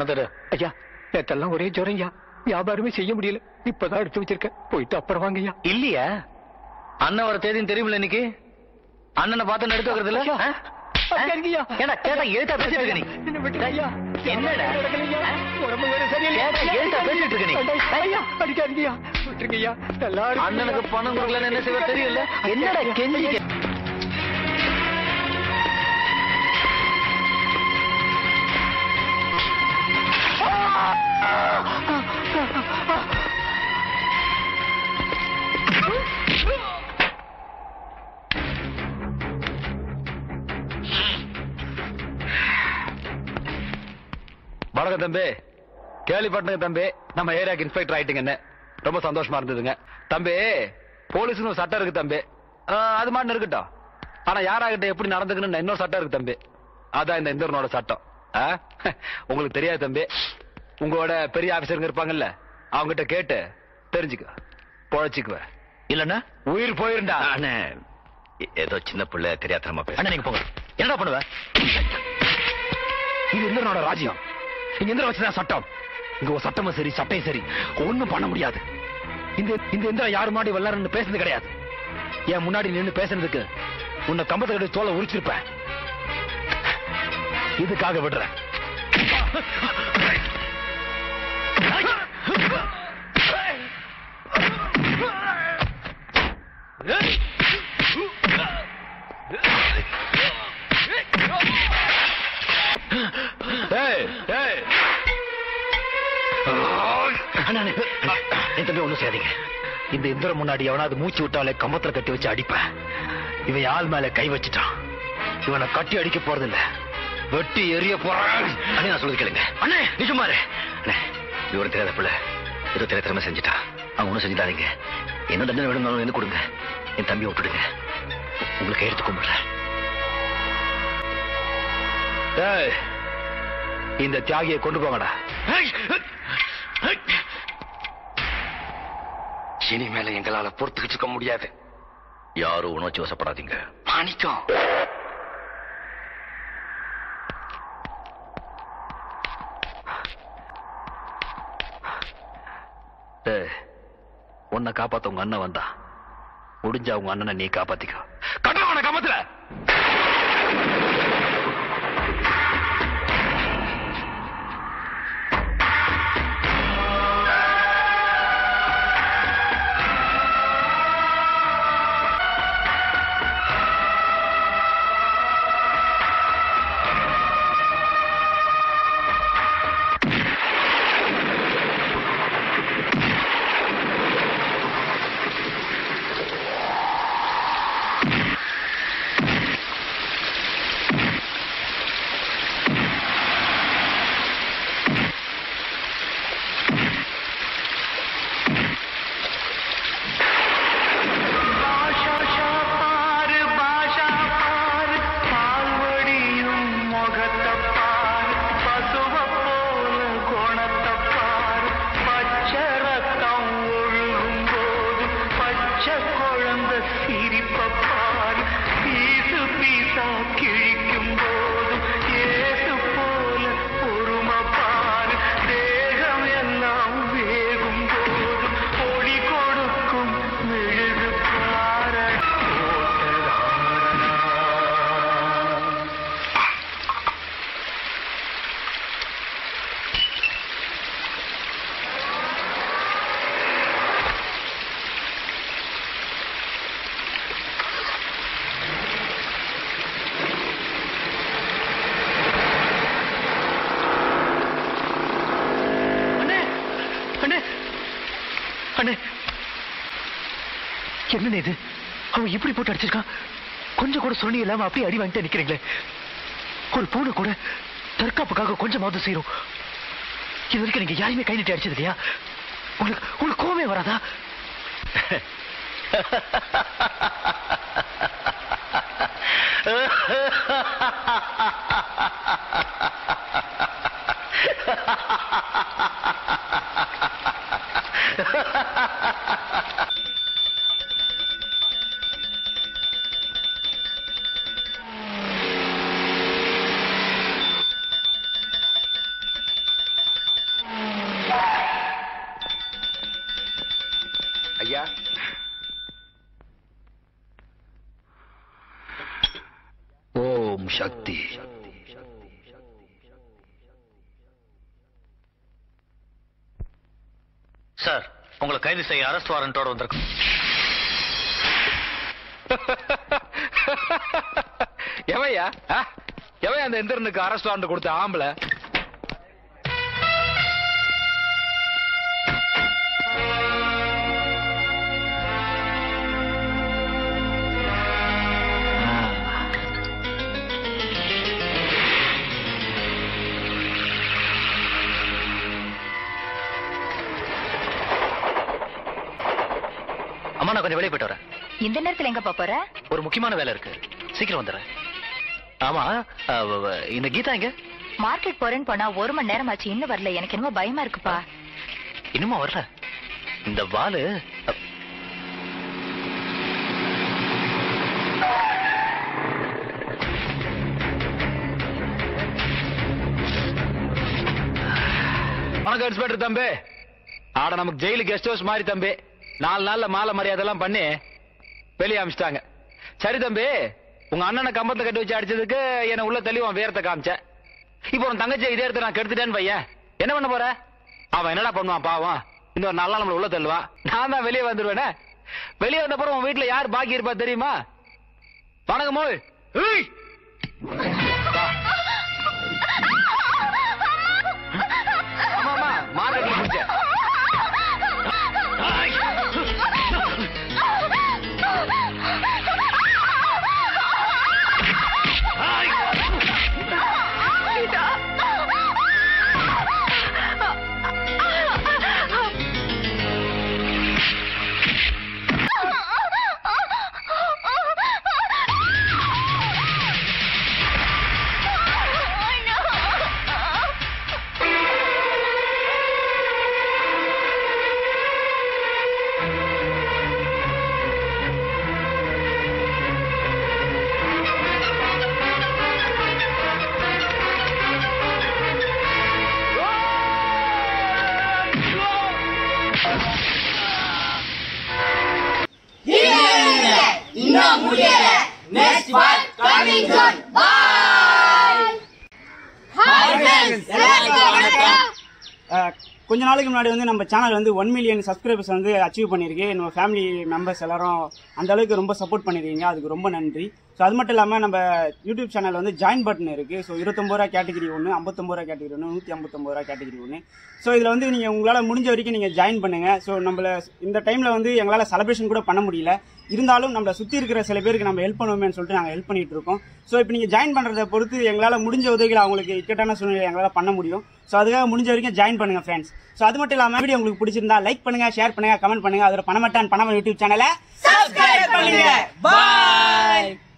பணம் தரு ஐயா நேத்தெல்லாம் ஒரே ஜுரம் ஐயா வியாபாரமே செய்ய முடியல இப்பதான் எடுத்து வச்சிருக்கேன் போயிட்டு அப்புறம் வாங்க ஐயா இல்லையா அண்ணன் வர தேதின்னு தெரியுமில்ல இன்னைக்கு அண்ணனை பார்த்து எடுத்து வைக்கிறது இல்ல ஐயா, ஆ? அப்படியா இருக்கீங்க? ஏடா கேட்டா எழுத்தா பேசிட்டு இருக்க நீ என்ன விட்டுருங்க ஐயா. என்னடா? நடக்கலையா? உடம்பு வேற சரியில்லை. கேட்டா எழுத்தா பேசிட்டு இருக்க நீ ஐயா, அடிக்காதீங்கய்யா. விட்டுருங்க ஐயா. நல்லா இருக்கு. அண்ணனுக்கு பணம் கொடுக்கலன்னு என்ன செய்வ தெரியல என்னடா கெஞ்சி கே- வணக்கம் தம்பி கேள்விப்பட்டங்க தம்பி நம்ம ஏரியாக்கு இன்ஸ்பெக்டர் ஆயிட்டீங்கன்னு ரொம்ப சந்தோஷமா இருந்ததுங்க தம்பி போலீஸ்னு ஒரு சட்டம் இருக்கு தம்பி ஆ, அது மாதிரி இருக்கட்டும் ஆனா யாராகிட்ட எப்படி நடந்துக்கணும்னு இன்னொரு சட்டம் இருக்கு தம்பி அதான் இந்த இந்திரனோட சட்டம் ஆ? உங்களுக்கு தெரியாது தம்பி உங்களோட பெரிய ஆபீசருங்க இருப்பாங்கல்ல அவங்ககிட்ட கேட்டு தெரிஞ்சுக்க பொழைச்சிக்குவேன் இல்லன்னா உயிர் போயிருண்டா அண்ணே ஏதோ சின்ன பிள்ளை தெரியாதனமா பேச அண்ணா நீங்க போங்க என்னடா பண்ணுவ இது இந்திரனோட ராஜ்யம் இங்க இந்திரன் வச்சுதான் சட்டம் இங்க ஒரு சட்டமும் சரி சட்டையும் சரி ஒண்ணும் பண்ண முடியாது இந்த இந்த இந்திரன் யாரு முன்னாடி விளாடுன்னு பேசுனது கிடையாது என் முன்னாடி நின்னு பேசுனதுக்கு உன்னை கம்பத்தை கட்டி தோலை உரிச்சிருப்பேன் இதுக்காக விடுறேன் ஏய், ஏய். அண்ணா, அண்ணா, அண்ணா, என் தம்பி ஒண்ணும் செய்யாதீங்க இந்த இந்திரன் முன்னாடி எவனாவது மூச்சு விட்டாலே கம்பத்துல கட்டி வச்சு அடிப்பேன் இவன் ஆள் மேல கை வச்சுட்டான் இவனை கட்டி அடிக்க போறது இல்ல வெட்டி எரிய போறான் அண்ணே நான் சொல்றது கேளுங்க அண்ணே நீ சும்மா இரு. அண்ணே இவரு தெரியாத பிள்ளை ஏதோ தெரிய திறமை செஞ்சுட்டா அவங்க ஒன்றும் செஞ்சுட்டாதீங்க என்ன தண்டனை வேணும்னாலும் வந்து கொடுங்க என் தம்பியை விட்டுடுங்க உ- உங்களுக்கு எடுத்து கும்பிடுறேன் ஏய், இந்த தியாகியை கொண்டு போங்கடா இனிமேல எங்களால பொறுத்துக்கிட்டு இருக்க முடியாது யாரும் உணர்ச்சி வசப்படாதீங்க மாணிக்கம் ஏய், உன்னை காப்பாத்த உங்க அண்ணன் வந்தா முடிஞ்சா உங்க அண்ணனை நீ காப்பாத்திக்கோ கட்டவன காப்பாத்துல அண்ணே அண்ணே அண்ணே என்ன இது அவன் இப்படி போட்டு அடிச்சிருக்கான் கொஞ்சம் கூட சொல்லி இல்லாம அப்படியே அடி வாங்கிட்டு நிக்கிறீங்களே ஒரு பூனை கூட தற்காப்புக்காக கொஞ்சமாவது செய்யும் இது வரைக்கும் நீங்க யாரையுமே கை நீட்டி அடிச்சது இல்லையா உங்களுக்கு உங்களுக்கு கோவமே வராதா சக்தி சார் உங்களை கைது செய்ய அரஸ்ட் வாரண்டோட வந்திருக்கோம் எவையா ஆ? எவையா அந்த எந்திரனுக்கு அரஸ்ட் வாரண்ட் கொடுத்த ஆம்பளை அம்மா நான் கொஞ்சம் வெளியே போயிட்டு வரேன் இந்த நேரத்துல எங்க போற ஒரு முக்கியமான வேலை இருக்கு சீக்கிரம் வந்துடுறேன் ஆமா அஹ், வ- வ- இந்த கீதா எங்க மார்க்கெட் போறேன்னு போனா ஒரு மணி நேரம் ஆச்சு இன்னும் வரல எனக்கு என்னமோ பயமா இருக்குப்பா இன்னுமா வரல இந்த வாலு அ- வணக்கம் இன்ஸ்பெக்டர் தம்பி ஆட நமக்கு ஜெயிலு கெஸ்ட் ஹவுஸ் மாதிரி தம்பி நாலு நாள்ல மாலை மரியாதை எல்லாம் பண்ணி வெளியே அமிச்சிட்டாங்க சரி தம்பி உங்க அண்ணனை கம்பத்தை கட்டி வச்சு அடிச்சதுக்கு என்ன உள்ள தள்ளி உன் வீரத்தை காமிச்ச இப்போ உன் தங்கச்சி இதே இடத்த நான் கெடுத்துட்டேன்னு பையன் என்ன பண்ண போற அவன் என்னடா பண்ணுவான் பாவம் இன்னொரு நாள் நம்மள உள்ள தள்ளுவான் நான் தான் வெளியே வந்துருவேனே வெளியே வந்த அப்புறம் உன் வீட்டுல யார் பாக்கி இருப்பா தெரியுமா வணக்கம் மோய் ஏய்! வா. ஆமா ஆமா மார்க்கெட்ல பிடிச்சேன் அஹ், கொஞ்ச நாளைக்கு முன்னாடி வந்து நம்ம சேனல் வந்து ஒன் மில்லியன் சப்ஸ்கிரைபர்ஸ் வந்து அச்சீவ் பண்ணியிருக்கு நம்ம ஃபேமிலி மெம்பர்ஸ் எல்லாரும் அந்த அளவுக்கு ரொம்ப சப்போர்ட் பண்ணிருக்கீங்க அதுக்கு ரொம்ப நன்றி ஸோ அது மட்டும் இல்லாமல் நம்ம யூடியூப் சேனல் வந்து ஜாயின் பட்டன் இருக்கு ஸோ இருபத்தொம்பது ரூபா கேட்டகரி ஒன்று ஐம்பத்தொம்பது ரூபா கேட்டகரி ஒன்று நூற்றி ஐம்பத்தொம்பது ரூபா கேட்டகரி ஒன்று ஸோ இதில் வந்து நீங்கள் உங்களால் முடிஞ்ச வரைக்கும் நீங்கள் ஜாயின் பண்ணுங்க ஸோ நம்மள இந்த டைமில் வந்து எங்களால் செலிப்ரேஷன் கூட பண்ண முடியல இருந்தாலும் நம்மளை சுற்றி இருக்கிற சில பேருக்கு நம்ம ஹெல்ப் பண்ணுவோமேன்னு சொல்லிட்டு நாங்கள் ஹெல்ப் பண்ணிட்டு இருக்கோம் ஸோ இப்போ நீங்கள் ஜாயின் பண்ணுறதை பொறுத்து எங்களால் முடிஞ்ச உதவிகளை அவங்களுக்கு இக்கட்டான சூழ்நிலை எங்களால் பண்ண முடியும் ஸோ அதுக்காக முடிஞ்ச வரைக்கும் ஜாயின் பண்ணுங்க ஃப்ரெண்ட்ஸ் ஸோ அது மட்டும் இல்லாமல் வீடியோ உங்களுக்கு பிடிச்சிருந்தா லைக் பண்ணுங்க ஷேர் பண்ணுங்க கமெண்ட் பண்ணுங்க அதோட பணமட்டான் பணம் யூடியூப் சேனலை சப்ஸ்கிரைப் பண்ணுங்க பாய்